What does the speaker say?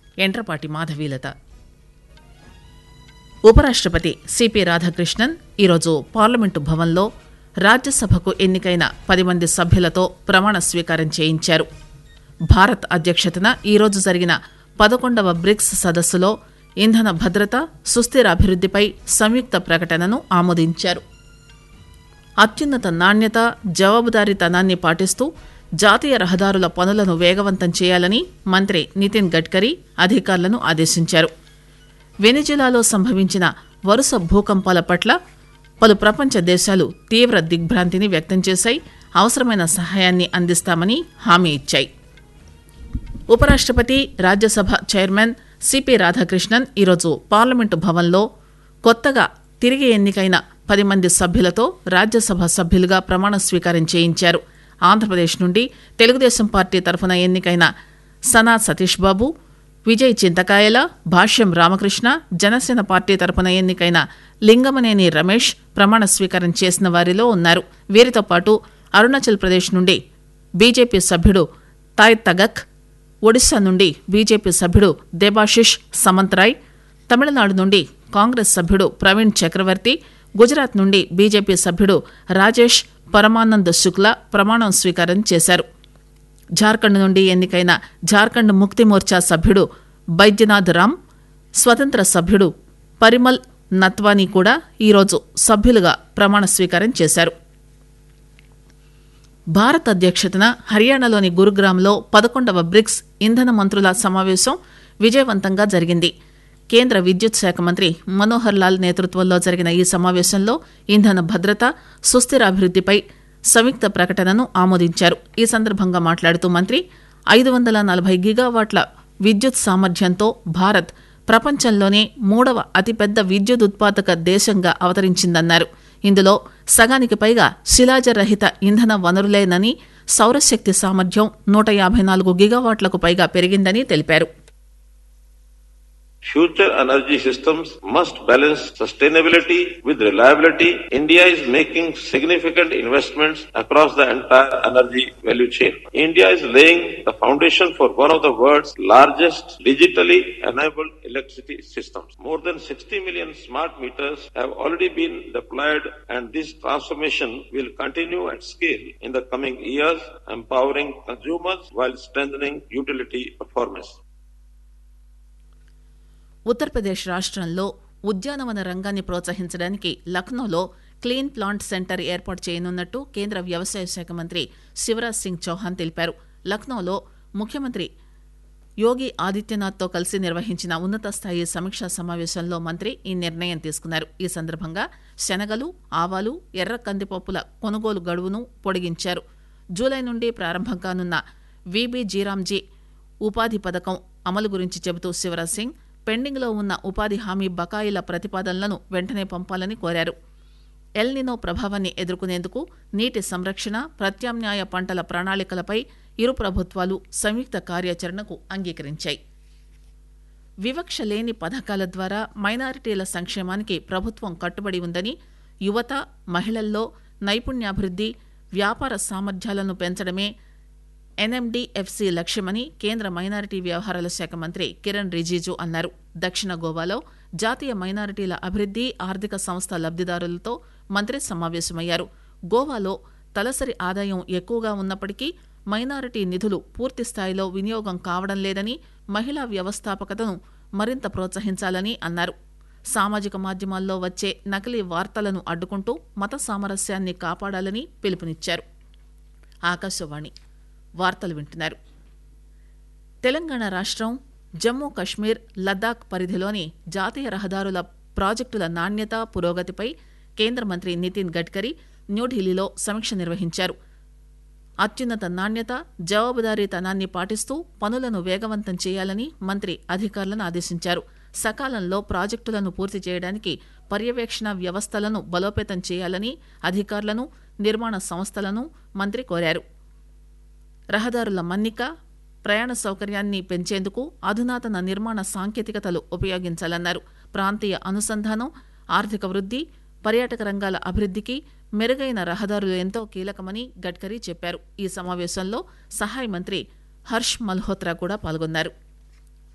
ఎంట్రపాటి మాధవీలత ఉపరాష్ట్రపతి సిపి రాధాకృష్ణన్ ఈరోజు పార్లమెంటు భవన్లో రాజ్యసభకు ఎన్నికైన పది మంది సభ్యులతో ప్రమాణ స్వీకారం చేయించారు భారత్ అధ్యక్షతన ఈరోజు జరిగిన పదకొండవ బ్రిక్స్ సదస్సులో ఇంధన భద్రత సుస్థిర అభివృద్దిపై సంయుక్త ప్రకటనను ఆమోదించారు అత్యున్నత నాణ్యత జవాబుదారీతనాన్ని పాటిస్తూ జాతీయ రహదారుల పనులను వేగవంతం చేయాలని మంత్రి నితిన్ గడ్కరీ అధికారులను ఆదేశించారు వెనిజులాలో సంభవించిన వరుస భూకంపాల పట్ల పలు ప్రపంచ దేశాలు తీవ్ర దిగ్భ్రాంతిని వ్యక్తం చేశాయి అవసరమైన సహాయాన్ని అందిస్తామని హామీ ఇచ్చాయి ఉపరాష్ట్రపతి రాజ్యసభ చైర్మన్ సిపి రాధాకృష్ణన్ ఈరోజు పార్లమెంటు భవన్లో కొత్తగా తిరిగి ఎన్నికైన పది మంది సభ్యులతో రాజ్యసభ సభ్యులుగా ప్రమాణ స్వీకారం చేయించారు ఆంధ్రప్రదేశ్ నుండి తెలుగుదేశం పార్టీ తరఫున ఎన్నికైన సనా సతీష్ బాబు విజయ్ చింతకాయల భాష్యం రామకృష్ణ జనసేన పార్టీ తరపున ఎన్నికైన లింగమనేని రమేష్ ప్రమాణ స్వీకారం చేసిన వారిలో ఉన్నారు వీరితో పాటు అరుణాచల్ ప్రదేశ్ నుండి బీజేపీ సభ్యుడు తాయ్ తగక్ ఒడిశా నుండి బీజేపీ సభ్యుడు దేబాశిష్ సమంతరాయ్ తమిళనాడు నుండి కాంగ్రెస్ సభ్యుడు ప్రవీణ్ చక్రవర్తి గుజరాత్ నుండి బీజేపీ సభ్యుడు రాజేష్ పరమానంద్ శుక్లా ప్రమాణం స్వీకారం చేశారు జార్ఖండ్ నుండి ఎన్నికైన జార్ఖండ్ ముక్తి మోర్చా సభ్యుడు బైద్యనాథ్ రామ్ స్వతంత్ర సభ్యుడు పరిమల్ నత్వానీ కూడా ఈరోజు సభ్యులుగా ప్రమాణ స్వీకారం చేశారు భారత్ అధ్యక్షతన హర్యానాలోని గురుగ్రామ్లో పదకొండవ బ్రిక్స్ ఇంధన మంత్రుల సమావేశం విజయవంతంగా జరిగింది కేంద్ర విద్యుత్ శాఖ మంత్రి మనోహర్ లాల్ నేతృత్వంలో జరిగిన ఈ సమావేశంలో ఇంధన భద్రత సుస్థిర అభివృద్దిపై సంయుక్త ప్రకటనను ఆమోదించారు ఈ సందర్భంగా మాట్లాడుతూ మంత్రి ఐదు వందల నలభై గిగావాట్ల విద్యుత్ సామర్థ్యంతో భారత్ ప్రపంచంలోనే మూడవ అతిపెద్ద విద్యుత్ ఉత్పాదక దేశంగా అవతరించిందన్నారు ఇందులో సగానికి పైగా శిలాజరహిత ఇంధన వనరులేనని సౌరశక్తి సామర్థ్యం నూట యాభై నాలుగు గిగావాట్లకు పైగా పెరిగిందని తెలిపారు Future energy systems must balance sustainability with reliability. India is making significant investments across the entire energy value chain. India is laying the foundation for one of the world's largest digitally enabled electricity systems. More than 60 million smart meters have already been deployed and this transformation will continue at scale in the coming years, empowering consumers while strengthening utility performance. Uttar Pradesh రాష్ట్రంలో ఉద్యానవన రంగాన్ని ప్రోత్సహించడానికి లక్నోలో clean plant centre ఏర్పాటు చేయనున్నట్టు కేంద్ర వ్యవసాయ శాఖ మంత్రి శివరాజ్ సింగ్ చౌహాన్ తెలిపారు లక్నోలో ముఖ్యమంత్రి యోగి ఆదిత్యనాథ్తో కలిసి నిర్వహించిన ఉన్నత స్థాయి సమీక్షా సమావేశంలో మంత్రి ఈ నిర్ణయం తీసుకున్నారు ఈ సందర్భంగా శనగలు ఆవాలు ఎర్ర కందిపప్పుల కొనుగోలు గడువును పొడిగించారు జూలై నుండి ప్రారంభం కానున్న వీబీ జీరాంజీ ఉపాధి పథకం అమలు గురించి చెబుతూ శివరాజ్ సింగ్ పెండింగ్లో ఉన్న ఉపాధి హామీ బకాయిల ప్రతిపాదనలను వెంటనే పంపాలని కోరారు ఎల్నినో ప్రభావాన్ని ఎదుర్కొనేందుకు నీటి సంరక్షణ ప్రత్యామ్నాయ పంటల ప్రణాళికలపై ఇరు ప్రభుత్వాలు సంయుక్త కార్యాచరణకు అంగీకరించాయి వివక్ష లేని పథకాల ద్వారా మైనారిటీల సంక్షేమానికి ప్రభుత్వం కట్టుబడి ఉందని యువత మహిళల్లో నైపుణ్యాభివృద్ధి వ్యాపార సామర్థ్యాలను పెంచడమే ఎన్ఎండిఎఫ్సి లక్ష్యమని కేంద్ర మైనారిటీ వ్యవహారాల శాఖ మంత్రి కిరణ్ రిజిజు అన్నారు దక్షిణ గోవాలో జాతీయ మైనారిటీల అభివృద్ది ఆర్థిక సంస్థ లబ్దిదారులతో మంత్రి సమావేశమయ్యారు గోవాలో తలసరి ఆదాయం ఎక్కువగా ఉన్నప్పటికీ మైనారిటీ నిధులు పూర్తి స్థాయిలో వినియోగం కావడం లేదని మహిళా వ్యవస్థాపకతను మరింత ప్రోత్సహించాలని అన్నారు సామాజిక మాధ్యమాల్లో వచ్చే నకిలీ వార్తలను అడ్డుకుంటూ మత సామరస్యాన్ని కాపాడాలని పిలుపునిచ్చారు ఆకాశవాణి వార్తలు వింటున్నారు తెలంగాణ రాష్ట్రం జమ్మూ కశ్మీర్ లద్దాఖ్ పరిధిలోని జాతీయ రహదారుల ప్రాజెక్టుల నాణ్యత పురోగతిపై కేంద్ర మంత్రి నితిన్ గడ్కరీ న్యూఢిల్లీలో సమీక్ష నిర్వహించారు అత్యున్నత నాణ్యత జవాబుదారీతనాన్ని పాటిస్తూ పనులను వేగవంతం చేయాలని మంత్రి అధికారులను ఆదేశించారు సకాలంలో ప్రాజెక్టులను పూర్తి చేయడానికి పర్యవేక్షణ వ్యవస్థలను బలోపేతం చేయాలని అధికారులను నిర్మాణ సంస్థలను మంత్రి కోరారు రహదారుల మన్నిక ప్రయాణ సౌకర్యాన్ని పెంచేందుకు అధునాతన నిర్మాణ సాంకేతికతలు ఉపయోగించాలన్నారు ప్రాంతీయ అనుసంధానం ఆర్థిక వృద్ధి పర్యాటక రంగాల అభివృద్ధికి మెరుగైన రహదారులు ఎంతో కీలకమని గడ్కరీ చెప్పారు ఈ సమావేశంలో సహాయ మంత్రి హర్ష్ మల్హోత్రా కూడా పాల్గొన్నారు